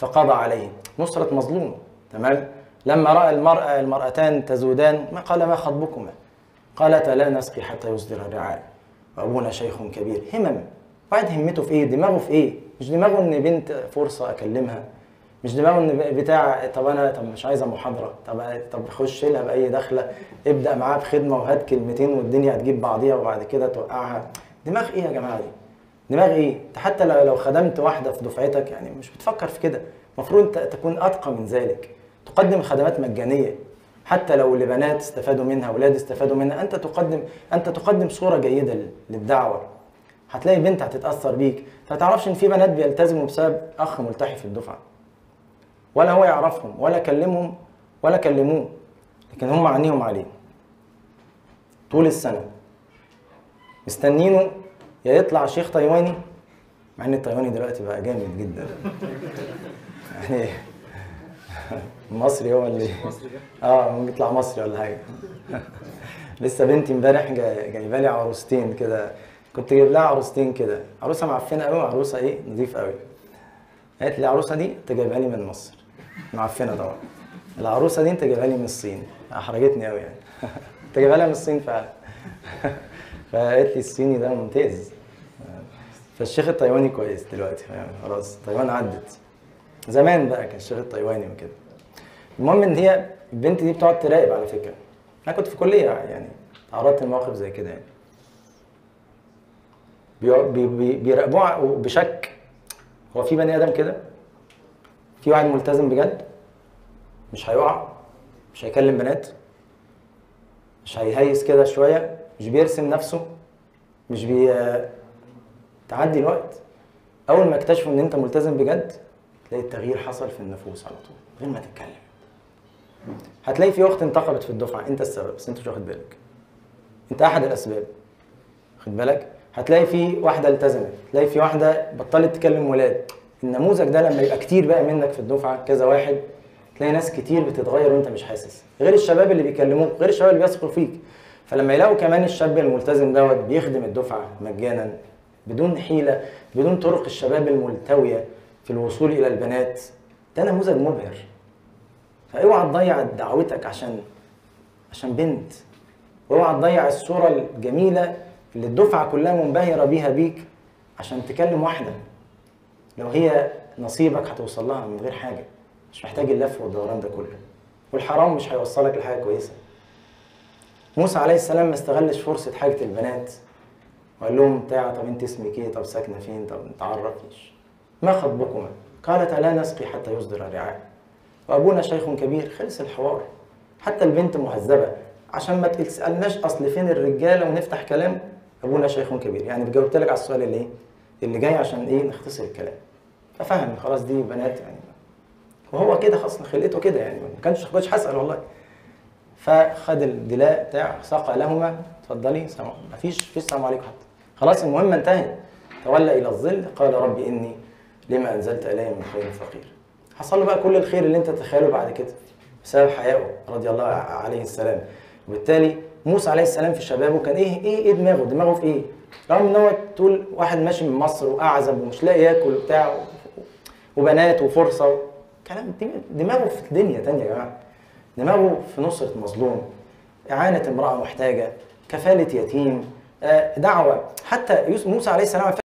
فقضى عليه نصرة مظلوم تمام لما رأى المرأة المرأتان تزودان ما قال ما خطبكما قالتا لا نسقي حتى يصدر الرعاء وأبونا شيخ كبير همم واحد همته في ايه دماغه في ايه مش دماغه ان بنت فرصة اكلمها مش دماغه ان بتاع طب انا طب مش عايزه محاضره طب طب خش لها باي دخله ابدا معاها بخدمه وهات كلمتين والدنيا هتجيب بعضيها وبعد كده توقعها دماغ ايه يا جماعه دي دماغ ايه انت حتى لو لو خدمت واحده في دفعتك يعني مش بتفكر في كده المفروض انت تكون اتقى من ذلك تقدم خدمات مجانيه حتى لو لبنات استفادوا منها اولاد استفادوا منها انت تقدم انت تقدم صوره جيده للدعوه هتلاقي بنت هتتاثر بيك فتعرفش ان في بنات بيلتزموا بسبب اخ ملتحي في الدفعه ولا هو يعرفهم ولا كلمهم ولا كلموه لكن هم عينيهم عليه طول السنه مستنينه يا يطلع شيخ تايواني مع ان التايواني دلوقتي بقى جامد جدا يعني مصري هو اللي اه ممكن يطلع مصري ولا حاجه لسه بنتي امبارح جايبه لي عروستين كده كنت جايب لها عروستين كده عروسه معفنه قوي وعروسه ايه نظيف قوي قالت لي العروسه دي انت جايبها لي من مصر معفنه طبعا العروسه دي انت جايبها لي من الصين احرجتني قوي يعني انت جايبها لها من الصين فعلا فقالت لي الصيني ده ممتاز فالشيخ التايواني كويس دلوقتي خلاص تايوان عدت زمان بقى كان الشيخ التايواني وكده المهم ان هي البنت دي بتقعد تراقب على فكره انا كنت في كليه يعني تعرضت لمواقف زي كده يعني بي بي بيراقبوها بشك هو في بني ادم كده في واحد ملتزم بجد مش هيقع مش هيكلم بنات مش هيهيس كده شويه مش بيرسم نفسه مش بي تعدي الوقت اول ما اكتشفوا ان انت ملتزم بجد تلاقي التغيير حصل في النفوس على طول غير ما تتكلم هتلاقي في اخت انتقبت في الدفعه انت السبب بس انت مش واخد بالك انت احد الاسباب خد بالك هتلاقي في واحده التزمت تلاقي في واحده بطلت تكلم ولاد النموذج ده لما يبقى كتير بقى منك في الدفعه كذا واحد تلاقي ناس كتير بتتغير وانت مش حاسس غير الشباب اللي بيكلموك غير الشباب اللي بيثقوا فيك فلما يلاقوا كمان الشاب الملتزم دوت بيخدم الدفعه مجانا بدون حيله بدون طرق الشباب الملتويه في الوصول الى البنات ده نموذج مبهر فاوعى تضيع دعوتك عشان عشان بنت واوعى تضيع الصوره الجميله اللي الدفعه كلها منبهره بيها بيك عشان تكلم واحده لو هي نصيبك هتوصل لها من غير حاجه مش محتاج اللف والدوران ده كله والحرام مش هيوصلك لحاجه كويسه موسى عليه السلام ما استغلش فرصه حاجه البنات وقال لهم بتاع طب انت اسمك ايه طب ساكنه فين طب تعرفنيش ما خطبكما قالت لا نسقي حتى يصدر الرعاء وابونا شيخ كبير خلص الحوار حتى البنت مهذبه عشان ما تسالناش اصل فين الرجاله ونفتح كلام ابونا شيخ كبير يعني جاوبت لك على السؤال اللي ايه اللي جاي عشان ايه نختصر الكلام ففهم خلاص دي بنات يعني وهو كده خلاص خلقته كده يعني ما كانش كنتش هسال والله فخد الدلاء بتاع سقى لهما اتفضلي سلام مفيش فيش السلام عليكم حتى خلاص المهمه انتهت تولى الى الظل قال رب اني لما انزلت الي من خير فقير حصل له بقى كل الخير اللي انت تتخيله بعد كده بسبب حيائه رضي الله عليه السلام وبالتالي موسى عليه السلام في شبابه كان ايه ايه ايه دماغه دماغه في ايه رغم ان هو طول واحد ماشي من مصر واعزب ومش لاقي ياكل وبتاع وبنات وفرصه كلام دماغه في الدنيا تانية يا جماعه دماغه في نصرة مظلوم إعانة امرأة محتاجة كفالة يتيم دعوة حتى موسى عليه السلام